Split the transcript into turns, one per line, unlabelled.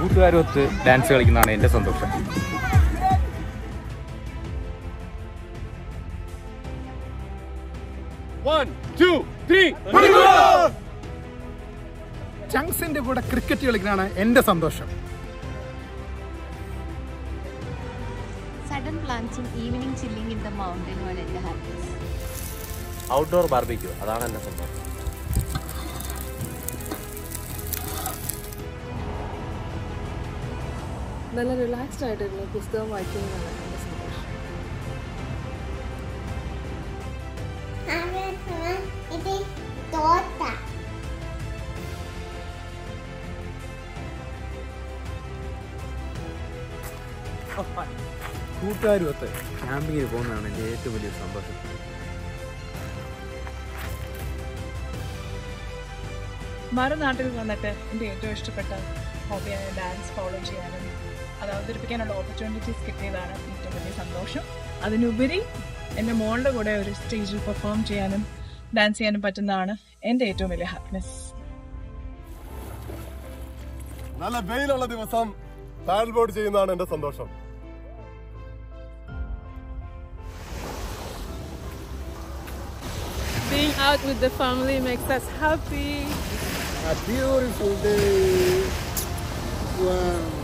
കൂട്ടുകാരൊത്ത് dance കളിക്കുന്നതാണ് എൻ്റെ സന്തോഷം
ചങ്സിന്റെ കൂടെ ക്രിക്കറ്റ് കളിക്കാനാണ് എന്റെ സന്തോഷം
സഡൻ പ്ലാൻസും ഈവനിങ് ചില്ലിങ് ഇൻ ദ മൗണ്ടനുമാണ് എൻ്റെ ഹാപ്പിനെസ്
ഔട്ട്ഡോർ ബാർബിക്യൂ അതാണ് എൻ്റെ സന്തോഷം
നല്ല റിലാക്സ്ഡ് ആയിട്ടിരുന്നു പുസ്തകം വായിക്കുന്നതാണ് എൻ്റെ സന്തോഷം
ഇത് തോട്ട
കൂട്ടുകാരുമൊത്ത് ക്യാമ്പിങ്ങിന് പോകുന്നതാണ് എൻ്റെ ഏറ്റവും വലിയ സന്തോഷം
മറുനാട്ടിൽ വന്നിട്ട് എൻ്റെ ഏറ്റവും ഇഷ്ടപ്പെട്ട ഹോബിയായ ഡാൻസ് ഫോളോ ചെയ്യാനും അത് അവതരിപ്പിക്കാനുള്ള ഓപ്പർച്യൂണിറ്റീസ് കിട്ടിയതാണ് ഏറ്റവും വലിയ സന്തോഷം അതിനുപരി എൻ്റെ മോളുടെ കൂടെ ഒരു സ്റ്റേജിൽ പെർഫോം ചെയ്യാനും ഡാൻസ് ചെയ്യാനും പറ്റുന്നതാണ് എൻ്റെ ഏറ്റവും വലിയ ഹാപ്പിനെസ്
നല്ല വെയിലുള്ള ദിവസം പാഡൽ ബോർഡ് ചെയ്യുന്നതാണ് എന്റെ സന്തോഷം
Being out with the family makes us happy.
A beautiful day. Wow.